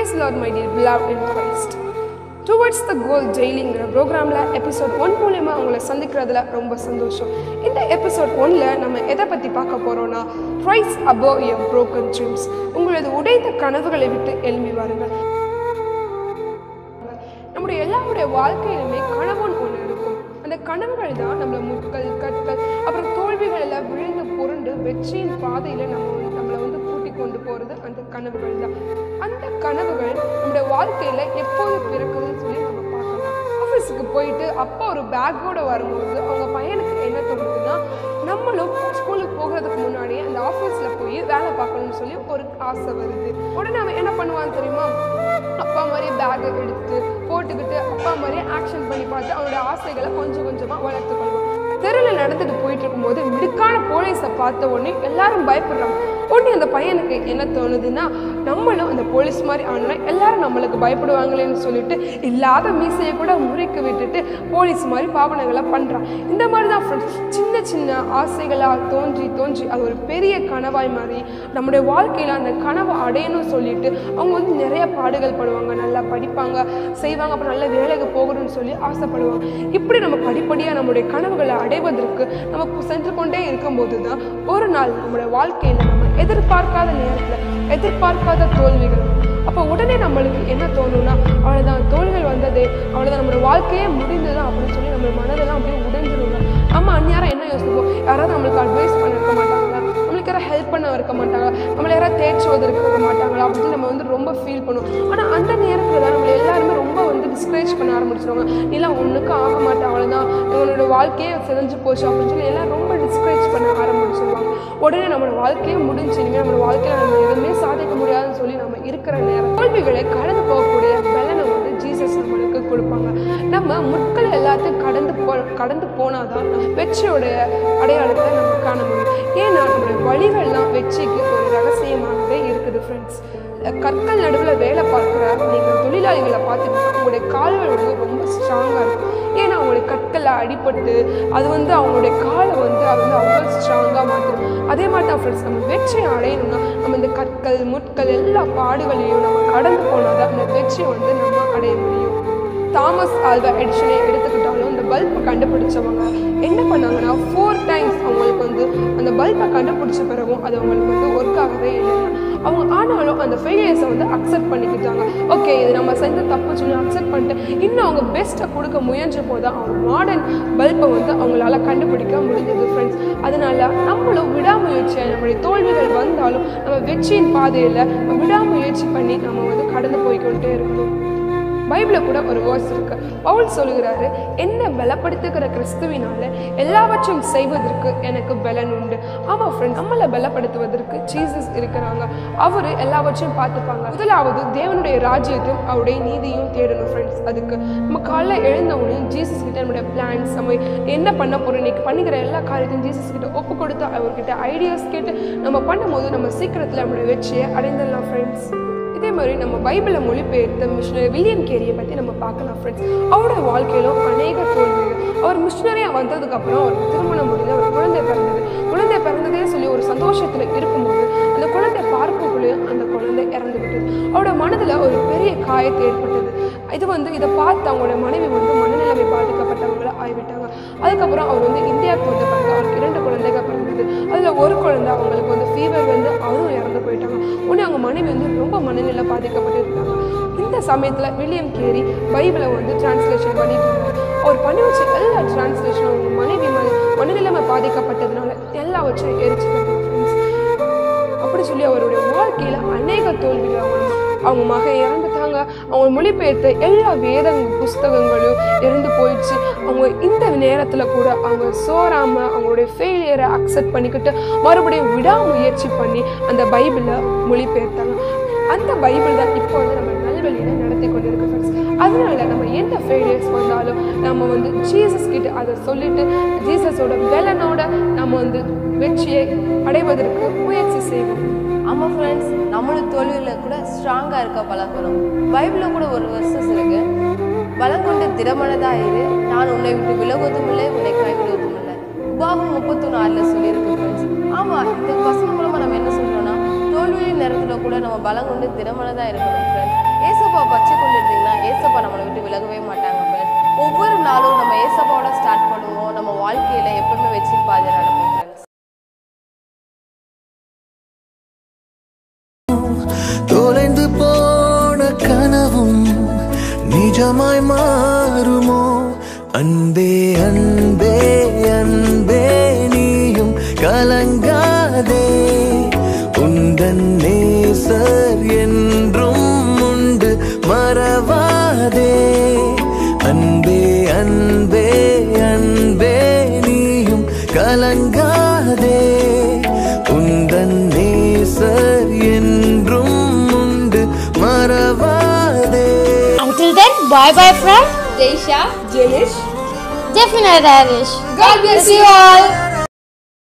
Praise the Lord, my dear beloved in Christ. Towards the goal டெய்லிங்கிற ப்ரோக்ராமில் episode one மூலயமா உங்களை சந்திக்கிறதுல ரொம்ப சந்தோஷம் இந்த எபிசோட் ஒன்ல நம்ம எதை பற்றி பார்க்க போகிறோம்னா rise above your broken dreams உங்களது உடைந்த கனவுகளை விட்டு எழும்பி வாருங்கள் நம்முடைய எல்லாருடைய வாழ்க்கையிலுமே கனவுன்னு ஒன்று இருக்கும் அந்த கனவுகள் தான் நம்மளை முட்கள் கற்கள் அப்புறம் தோல்விகள் எல்லாம் விழுந்து புரண்டு வெற்றியின் பாதையில் நம்ம வந்து நம்மளை வந்து கூட்டி கொண்டு போகிறது அந்த கனவுகள் தான் அந்த கனவுகள் நம்முடைய வாழ்க்கையில் எப்போது பிறக்குதுன்னு சொல்லி நம்ம பார்க்கலாம் ஆஃபீஸுக்கு போயிட்டு அப்பா ஒரு பேக்கோட வரும்போது அவங்க பையனுக்கு என்ன தோணுதுன்னா நம்மளும் ஸ்கூலுக்கு போகிறதுக்கு முன்னாடியே அந்த ஆஃபீஸில் போய் வேலை பார்க்கணும்னு சொல்லி ஒரு ஆசை வருது உடனே அவன் என்ன பண்ணுவான்னு தெரியுமா அப்பா மாதிரியே பேக்கை எடுத்து போட்டுக்கிட்டு அப்பா மாதிரியே ஆக்ஷன் பண்ணி பார்த்து அவனோட ஆசைகளை கொஞ்சம் கொஞ்சமாக வளர்த்து கொள்வான் தெருவில் நடந்துட்டு போயிட்டு இருக்கும்போது மிடுக்கான போலீஸை பார்த்த உடனே எல்லாரும் பயப்படுறாங்க உடனே அந்த பையனுக்கு என்ன தோணுதுன்னா நம்மளும் அந்த போலீஸ் மாதிரி ஆனோன்னா எல்லாரும் நம்மளுக்கு பயப்படுவாங்களேன்னு சொல்லிட்டு இல்லாத மீசையை கூட முறைக்கு விட்டுட்டு போலீஸ் மாதிரி பாவனைகளை பண்ணுறான் இந்த மாதிரி தான் ஃப்ரெண்ட்ஸ் சின்ன சின்ன ஆசைகளாக தோன்றி தோன்றி அது ஒரு பெரிய கனவாய் மாறி நம்முடைய வாழ்க்கையில் அந்த கனவை அடையணும்னு சொல்லிட்டு அவங்க வந்து நிறைய பாடுகள் படுவாங்க நல்லா படிப்பாங்க செய்வாங்க அப்புறம் நல்ல வேலைக்கு போகணும்னு சொல்லி ஆசைப்படுவாங்க இப்படி நம்ம படிப்படியாக நம்முடைய கனவுகளை அடைவதற்கு நம்ம சென்று கொண்டே இருக்கும்போது தான் ஒரு நாள் நம்முடைய வாழ்க்கையில் நம்ம எதிர்பார்க்காத நேரத்தில் எதிர்பார்க்காத தோல்விகள் அப்போ உடனே நம்மளுக்கு என்ன தோணும்னா அவ்வளோதான் தோல்விகள் வந்ததே அவ்வளோதான் நம்மளோட வாழ்க்கையே முடிந்ததா அப்படின்னு சொல்லி நம்ம மனதெல்லாம் அப்படியே உடைஞ்சிருங்க நம்ம அந்நேரம் என்ன யோசிப்போம் யாராவது நம்மளுக்கு அட்வைஸ் பண்ண இருக்க மாட்டாங்களா நம்மளுக்கு யாராவது ஹெல்ப் பண்ண இருக்க மாட்டாங்க நம்மளை யாராவது தேய்ச்சுவது இருக்க மாட்டாங்களா அப்படின்னு நம்ம வந்து ரொம்ப ஃபீல் பண்ணுவோம் ஆனால் அந்த நேரத்தில் தான் நம்மளை எல்லாருமே ரொம்ப வந்து டிஸ்கரேஜ் பண்ண ஆரம்பிச்சிருவாங்க நீலாம் ஒன்றுக்கும் ஆக மாட்டேன் அவ்வளோதான் இவனோட வாழ்க்கையே செஞ்சு போச்சு அப்படின்னு சொல்லி எல்லாம் ரொம்ப டிஸ்கரேஜ் பண்ண ஆரம்பிச்சிருவாங்க உடனே நம்மளோட வாழ்க்கையே முடிஞ்சு இனிமேல் நம்மளோட வாழ்க்கையில் நம்ம எதுவுமே சாதிக்க முடியாதுன்னு சொல்லி நம்ம இருக்கிற நேரம் தோல்விகளை கடந்து போகக்கூடிய பலனை வந்து ஜீசஸ் நம்மளுக்கு கொடுப்பாங்க நம்ம முட்கள் எல்லாத்தையும் கடந்து போ கடந்து போனாதான் நம்ம வெற்றியோடைய அடையாளத்தை நம்ம காண முடியும் ஏன்னா நம்மளுடைய வழிகள்லாம் வெற்றிக்கு ஒரு ரகசியமானதே இருக்குது ஃப்ரெண்ட்ஸ் கற்கள் நடுவில் வேலை பார்க்குற நீங்கள் தொழிலாளிகளை பார்த்துட்டீங்கன்னா உங்களுடைய கால்கள் வந்து ரொம்ப ஸ்ட்ராங்காக இருக்கும் ஏன்னா அவங்களுடைய கற்களில் அடிபட்டு அது வந்து அவங்களுடைய காலை வந்து அது வந்து அவ்வளோ ஸ்ட்ராங்காக மாற்றும் அதே மாதிரி தான் ஃப்ரெண்ட்ஸ் நம்ம வெற்றியை அடையணும்னா நம்ம இந்த கற்கள் முட்கள் எல்லா பாடுகளையும் நம்ம கடந்து போனால் தான் அந்த வெற்றியை வந்து நம்ம அடைய முடியும் தாமஸ் ஆல்வா எடிஷனை எடுத்துக்கிட்டாலும் இந்த பல்பை கண்டுபிடிச்சவங்க என்ன பண்ணாங்கன்னா ஃபோர் டைம்ஸ் அவங்களுக்கு வந்து அந்த பல்பை கண்டுபிடிச்ச பிறகும் அது அவங்களுக்கு வந்து ஒர்க் ஆகவே இல்லைங்க அவங்க ஆனாலும் அந்த ஃபெயிலியர்ஸை வந்து அக்செப்ட் பண்ணிக்கிட்டாங்க ஓகே இது நம்ம செஞ்ச தப்பு சொல்லி அக்செப்ட் பண்ணிட்டு இன்னும் அவங்க பெஸ்ட்டை கொடுக்க முயன்ற போது அவங்க மாடர்ன் பல்பை வந்து அவங்களால கண்டுபிடிக்க முடிஞ்சது ஃப்ரெண்ட்ஸ் அதனால நம்மளும் விடாமுயற்சியாக நம்மளுடைய தோல்விகள் வந்தாலும் நம்ம வெற்றியின் பாதையில் விடாமுயற்சி பண்ணி நம்ம வந்து கடந்து போய்க்கொண்டே இருக்கணும் பைபிளில் கூட ஒரு வேர்ஸ் இருக்கு பவுல் சொல்லுகிறாரு என்ன பலப்படுத்துகிற கிறிஸ்துவினால எல்லாவற்றையும் செய்வதற்கு எனக்கு பலன் உண்டு ஆமாம் ஃப்ரெண்ட் நம்மளை பலப்படுத்துவதற்கு ஜீசஸ் இருக்கிறாங்க அவர் எல்லாவற்றையும் பார்த்துப்பாங்க முதலாவது தேவனுடைய ராஜ்யத்தையும் அவருடைய நீதியும் தேடணும் ஃப்ரெண்ட்ஸ் அதுக்கு நம்ம காலைல எழுந்தவொடனே ஜீசஸ் கிட்ட நம்மளுடைய பிளான்ஸ் நம்ம என்ன பண்ண போறோம் இன்னைக்கு பண்ணுகிற எல்லா காரியத்தையும் ஜீசஸ் கிட்ட ஒப்பு கொடுத்து அவர்கிட்ட ஐடியாஸ் கேட்டு நம்ம பண்ணும்போது நம்ம சீக்கிரத்தில் நம்மளுடைய வெற்றியை அடைந்துடலாம் ஃப்ரெண்ட்ஸ் இதே மாதிரி நம்ம பைபிளை மொழிபெயர்த்த மிஷினரி வில்லியம் கேரியை பற்றி நம்ம பார்க்கலாம் ஃப்ரெண்ட்ஸ் அவரோட வாழ்க்கையிலும் அநேக தோல்விகள் அவர் மிஷினரியாக வந்ததுக்கப்புறம் அவருக்கு திருமணம் முடிந்து அவர் குழந்தை பிறந்தது குழந்தை பிறந்ததே சொல்லி ஒரு சந்தோஷத்தில் இருக்கும்போது அந்த குழந்தை பார்க்கக்குள்ளேயும் அந்த குழந்தை இறந்து விட்டது அவரோட மனதில் ஒரு பெரிய காயத்தை ஏற்பட்டது இது வந்து இதை பார்த்து அவங்களோட மனைவி வந்து மனநிலைமை பாதிக்கப்பட்டவங்கள ஆகிவிட்டாங்க அதுக்கப்புறம் அவர் வந்து இந்தியாவுக்கு வந்து பிறகு அவருக்கு இரண்டு குழந்தைகள் பிறந்தது அதில் ஒரு குழந்தை அவங்களுக்கு வந்து ஃபீவர் வந்து அவரும் இறந்து போயிட்டாங்க உடனே அவங்க மனைவி வந்து ரொம்ப மனநிலை பாதிக்கப்பட்டு இருந்தாங்க இந்த சமயத்தில் வில்லியம் கேரி பைபிளை வந்து டிரான்ஸ்லேஷன் பண்ணிட்டு இருந்தாங்க அவர் பண்ணி வச்ச எல்லா டிரான்ஸ்லேஷனும் அவங்க மனைவி மன மனநிலைமை பாதிக்கப்பட்டதுனால எல்லாவற்றையும் எரிச்சுட்டாங்க ஃப்ரெண்ட்ஸ் அப்படி சொல்லி அவருடைய வாழ்க்கையில் அநேக தோல்விகள் அவங்க அவங்க மகன் இறந்துட்டாங்க அவங்க மொழிபெயர்த்த எல்லா வேத புஸ்தகங்களும் இறந்து போயிடுச்சு அவங்க இந்த நேரத்தில் கூட அவங்க சோறாம அவங்களுடைய ஃபெயிலியரை அக்செப்ட் பண்ணிக்கிட்டு மறுபடியும் விடாமுயற்சி பண்ணி அந்த பைபிளை மொழிபெயர்த்தாங்க அந்த பைபிள் தான் இப்போ வந்து நம்ம நல்வழியில் நடத்தி கொண்டு இருக்கு ஃப்ரெண்ட்ஸ் அதனால நம்ம எந்த ஃபெயிலியர்ஸ் வந்தாலும் நம்ம வந்து ஜீசஸ் கிட்ட அதை சொல்லிட்டு ஜீசஸோட வெலனோட நம்ம வந்து வெற்றியை அடைவதற்கு முயற்சி செய்வோம் ஆமாம் ஃப்ரெண்ட்ஸ் நம்மளும் தோல்வியில் கூட ஸ்ட்ராங்காக இருக்க பழக்கணும் பைபிளில் கூட ஒரு வெர்சஸ் இருக்கு பலம் கொண்டு திறமனதாக இரு நான் உன்னை விட்டு விலகுவதும் இல்லை உன்னை கைவிடுவதும் இல்லை உபாகம் முப்பத்தொன்று ஆறில் சொல்லியிருக்கு ஃப்ரெண்ட்ஸ் ஆமாம் இந்த வசனம் மூலமாக நம்ம என்ன சொல்கிறோம்னா தோல்வியின் நேரத்தில் கூட நம்ம பலம் கொண்டு திறமனதாக இருக்கணும் ஃப்ரெண்ட்ஸ் ஏசப்பா பச்சை கொண்டு இருந்தீங்கன்னா ஏசப்பா நம்மளை விட்டு விலகவே மாட்டாங்க friends. ஒவ்வொரு நாளும் நம்ம ஏசப்பாவோட ஸ்டார்ட் பண்ணுவோம் நம்ம வாழ்க்கையில எப்பவுமே வச்சு பாதை நடப்போம் friends. தொலைந்து போன கனவும் நிஜமாய் மாறுமோ அன்பே அன்பே அன்பே நீயும் கலங்காதே உந்தன் நேசர் என்றும் உண்டு மறவாதே அன்பே அன்பே அன்பே நீயும் கலங்காதே உந்தன் நேசர் என்றும் உண்டு மறவாதே Until then, bye bye from Deisha, Jenish. Definite Irish. God bless you all.